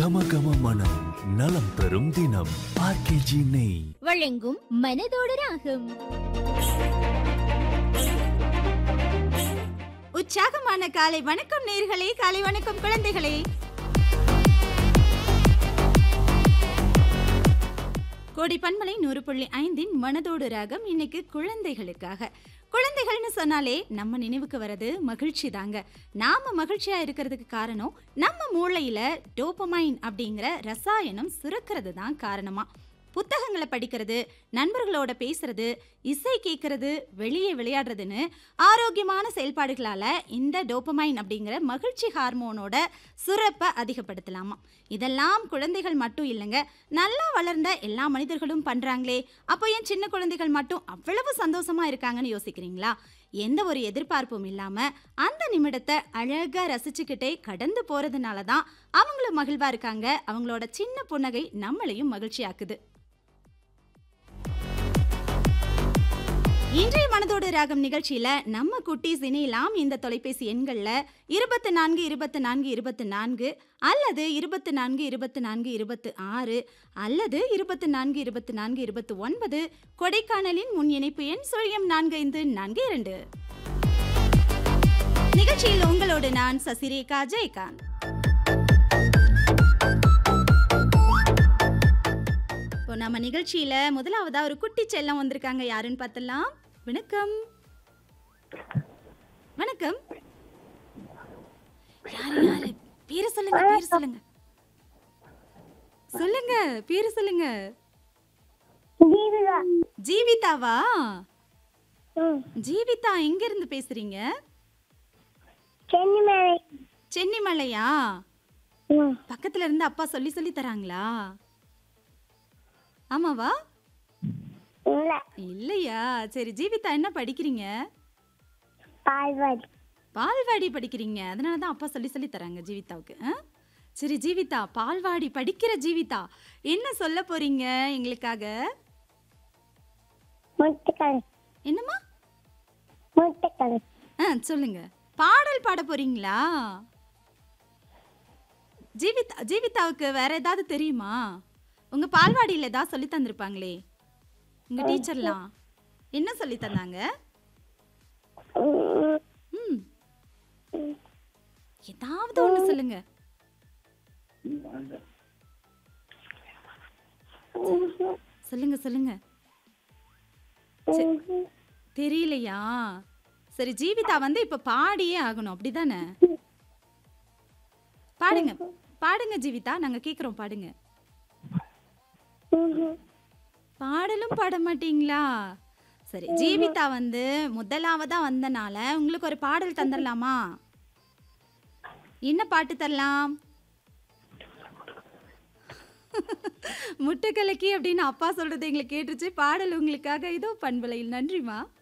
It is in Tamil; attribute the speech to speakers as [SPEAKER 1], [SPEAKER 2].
[SPEAKER 1] கம கம மனம் நலம் தரும் தினம் ஆர்கேஜி நெய்
[SPEAKER 2] வழங்கும் மனதோடு ராகம்
[SPEAKER 3] உற்சாகமான காலை வணக்கம் நேர்களே காலை வணக்கம் குழந்தைகளே கோடி பன்மலை நூறு புள்ளி ஐந்தின் மனதோடு ராகம் இன்னைக்கு குழந்தைகளுக்காக குழந்தைகள்னு சொன்னாலே நம்ம நினைவுக்கு வர்றது மகிழ்ச்சி தாங்க நாம மகிழ்ச்சியா இருக்கிறதுக்கு காரணம் நம்ம மூளையில டோபமைன் அப்படிங்கிற ரசாயனம் சுரக்கிறது தான் காரணமா புத்தகங்களை படிக்கிறது நண்பர்களோட பேசுறது இசை கேட்கறது வெளியே விளையாடுறதுன்னு ஆரோக்கியமான செயல்பாடுகளால இந்த டோபமைன் அப்படிங்கிற மகிழ்ச்சி ஹார்மோனோட சுரப்பை அதிகப்படுத்தலாமா இதெல்லாம் குழந்தைகள் மட்டும் இல்லைங்க நல்லா வளர்ந்த எல்லா மனிதர்களும் பண்றாங்களே அப்போ ஏன் சின்ன குழந்தைகள் மட்டும் அவ்வளவு சந்தோஷமா இருக்காங்கன்னு யோசிக்கிறீங்களா எந்த ஒரு எதிர்பார்ப்பும் இல்லாம அந்த நிமிடத்தை அழகா ரசிச்சுக்கிட்டே கடந்து போறதுனால தான் அவங்களும் மகிழ்வா இருக்காங்க அவங்களோட சின்ன புன்னகை நம்மளையும் மகிழ்ச்சியாக்குது இன்றைய மனதோடு ராகம் நிகழ்ச்சியில நம்ம குட்டீஸ் இணையலாம் இந்த தொலைபேசி எண்கள்ல இருபத்தி நான்கு இருபத்தி நான்கு இருபத்தி நான்கு அல்லது இருபத்தி நான்கு இருபத்தி நான்கு இருபத்தி ஆறு அல்லது இருபத்தி நான்கு இருபத்தி நான்கு இருபத்தி ஒன்பது கொடைக்கானலின் முன் இணைப்பு எண் சுழியம் நான்கு ஐந்து நான்கு இரண்டு நிகழ்ச்சியில் உங்களோடு நான் சசிரேகா ஜெயகாந்த் இப்போ நம்ம நிகழ்ச்சியில முதலாவதா ஒரு குட்டி செல்லம் வந்திருக்காங்க யாருன்னு பார்த்தலாம் வணக்கம் வணக்கம் யாரு யாரு பேரு சொல்லுங்க பேரு சொல்லுங்க சொல்லுங்க பேரு சொல்லுங்க
[SPEAKER 4] ஜீவிதா
[SPEAKER 3] ஜீவிதாவா
[SPEAKER 4] ம்
[SPEAKER 3] ஜீவிதா எங்க இருந்து பேசுறீங்க
[SPEAKER 4] சென்னிமலை
[SPEAKER 3] சென்னிமலையா
[SPEAKER 4] ம்
[SPEAKER 3] பக்கத்துல இருந்து அப்பா சொல்லி சொல்லி தராங்களா ஆமாவா
[SPEAKER 4] இல்ல
[SPEAKER 3] இல்லையா சரி ஜீவிதா என்ன படிக்கிறீங்க
[SPEAKER 4] பால்வாடி
[SPEAKER 3] பால்வாடி படிக்கிறீங்க அதனால தான் அப்பா சொல்லி சொல்லி தராங்க ஜீவிதாவுக்கு ஆ? சரி ஜீவிதா பால்வாடி படிக்கிற ஜீவிதா என்ன சொல்ல போறீங்க எங்களுக்காக
[SPEAKER 4] முட்டுக்கள்
[SPEAKER 3] என்னம்மா
[SPEAKER 4] முட்டுக்கள்
[SPEAKER 3] ஆ சொல்லுங்க பாடல் பாட போறீங்களா ஜீவிதா ஜீவிதாவுக்கு வேற ஏதாவது தெரியுமா உங்க பால்வாடியில் ஏதாவது சொல்லி தந்திருப்பாங்களே உங்க டீச்சர்லாம் என்ன சொல்லி தந்தாங்க
[SPEAKER 4] ம்,
[SPEAKER 3] ம் ஏதாவது ஒன்று சொல்லுங்க சொல்லுங்க சொல்லுங்க
[SPEAKER 4] ம்,
[SPEAKER 3] தெரியலையா சரி ஜீவிதா வந்து இப்ப பாடியே ஆகணும் அப்படிதானே பாடுங்க பாடுங்க ஜீவிதா நாங்க கேக்குறோம் பாடுங்க
[SPEAKER 4] ம்,
[SPEAKER 3] பாடலும் பாட மாட்டீங்களா சரி ஜீவிதா வந்து முதலாவதா வந்தனால உங்களுக்கு ஒரு பாடல் தந்துடலாமா என்ன பாட்டு தரலாம் முட்டுக்கலக்கி அப்படின்னு அப்பா சொல்றது எங்களுக்கு கேட்டுச்சு பாடல் உங்களுக்காக இதோ பண்பலையில் நன்றிமா